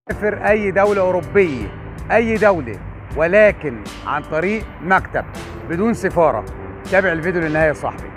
سافر اي دوله اوروبيه اي دوله ولكن عن طريق مكتب بدون سفاره تابع الفيديو للنهايه يا صاحبي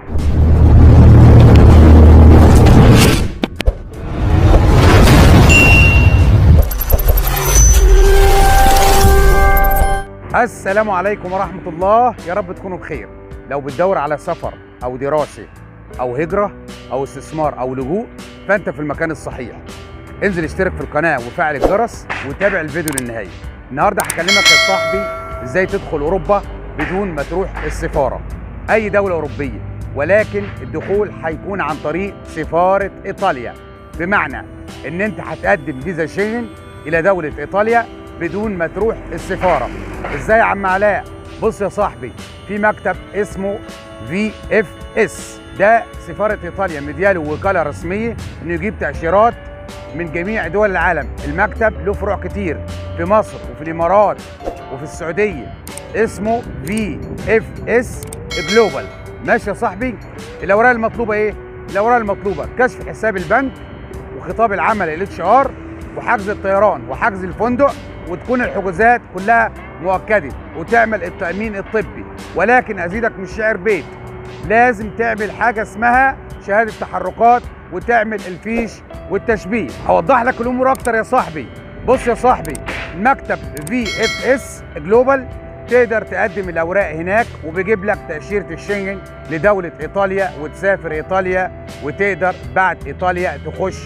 السلام عليكم ورحمة الله يا رب تكونوا بخير لو بتدور على سفر أو دراسة أو هجرة أو استثمار أو لجوء فأنت في المكان الصحيح انزل اشترك في القناة وفعل الجرس وتابع الفيديو للنهاية النهاردة هكلمك يا صاحبي ازاي تدخل أوروبا بدون ما تروح السفارة أي دولة أوروبية ولكن الدخول هيكون عن طريق سفارة إيطاليا بمعنى إن أنت هتقدم فيزا شينجن إلى دولة إيطاليا بدون ما تروح السفاره ازاي يا عم علاء بص يا صاحبي في مكتب اسمه في اف اس ده سفاره ايطاليا مدياله وكاله رسميه انه يجيب تاشيرات من جميع دول العالم المكتب له فروع كتير في مصر وفي الامارات وفي السعوديه اسمه في اف اس جلوبال ماشي يا صاحبي الاوراق المطلوبه ايه الاوراق المطلوبه كشف حساب البنك وخطاب العمل الاتش ار وحجز الطيران وحجز الفندق وتكون الحجوزات كلها مؤكده وتعمل التامين الطبي ولكن ازيدك من شعر بيت لازم تعمل حاجه اسمها شهاده تحركات وتعمل الفيش والتشبيه هوضح لك الامور اكتر يا صاحبي بص يا صاحبي مكتب في اف اس جلوبال تقدر تقدم الاوراق هناك وبيجيب لك تاشيره الشنجن لدوله ايطاليا وتسافر ايطاليا وتقدر بعد ايطاليا تخش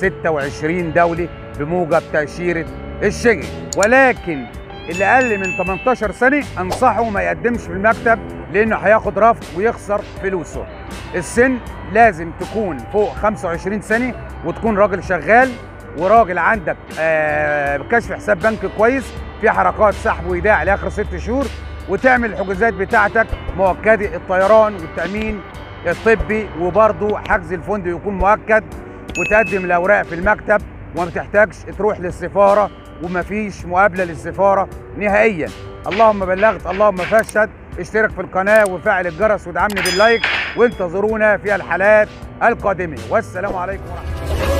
26 دوله بموجب تاشيره الشنجن ولكن اللي اقل من 18 سنه انصحه ما يقدمش في المكتب لانه هياخد رفض ويخسر فلوسه السن لازم تكون فوق 25 سنه وتكون راجل شغال وراجل عندك آه كشف حساب بنك كويس في حركات سحب وايداع لاخر ست شهور وتعمل الحجوزات بتاعتك مؤكده الطيران والتامين الطبي وبرضه حجز الفندق يكون مؤكد وتقدم الاوراق في المكتب وما بتحتاجش تروح للسفاره ومفيش مقابله للسفاره نهائيا اللهم بلغت اللهم فشد اشترك في القناه وفعل الجرس وادعمني باللايك وانتظرونا في الحلقات القادمه والسلام عليكم ورحمه الله